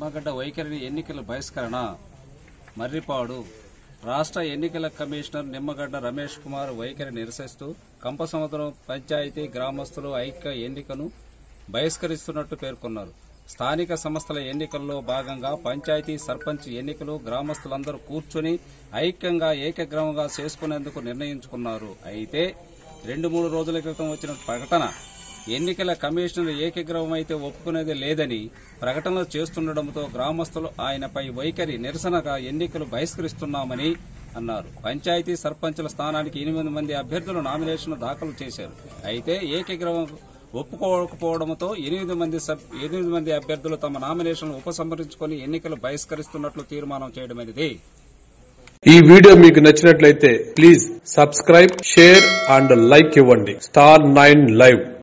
నిమ్మగడ్డ వైఖరిని ఎన్నికల బహిష్కరణ మర్రిపాడు రాష్ట్ర ఎన్నికల కమిషనర్ నిమ్మగడ్డ రమేష్ కుమార్ వైఖరి నిరసిస్తూ కంపసముద్రం పంచాయతీ గ్రామస్తులు ఐక్య ఎన్నికను బహిష్కరిస్తున్నట్టు పేర్కొన్నారు స్థానిక సంస్థల ఎన్నికల్లో భాగంగా పంచాయతీ సర్పంచ్ ఎన్నికలు గ్రామస్తులందరూ కూర్చుని ఐక్యంగా ఏకగ్రమంగా చేసుకునేందుకు నిర్ణయించుకున్నారు అయితే రెండు మూడు రోజుల క్రితం వచ్చిన ప్రకటన ఎన్నికల కమిషనర్ ఏకగ్రహమైతే ఒప్పుకునేది లేదని ప్రకటనలు చేస్తుండటంతో గ్రామస్తులు ఆయనపై వైఖరి నిరసనగా ఎన్నికలు బహిష్కరిస్తున్నామని అన్నారు పంచాయతీ సర్పంచుల స్థానానికి ఎనిమిది మంది అభ్యర్థులు నామినేషన్ దాఖలు చేశారు అయితే ఏకగ్రహం ఒప్పుకోకపోవడంతో ఎనిమిది మంది సబ్- ఎనిమిది మంది అభ్యర్థులు తమ నామినేషన్ ఉపసంహరించుకొని ఎన్నికలు బహిష్కరిస్తున్నట్లు తీర్మానం చేయడమైనది ఈ వీడియో మీకు నచ్చినట్లయితే please subscribe share and like ఇవ్వండి స్టార్ నైన్ లైవ్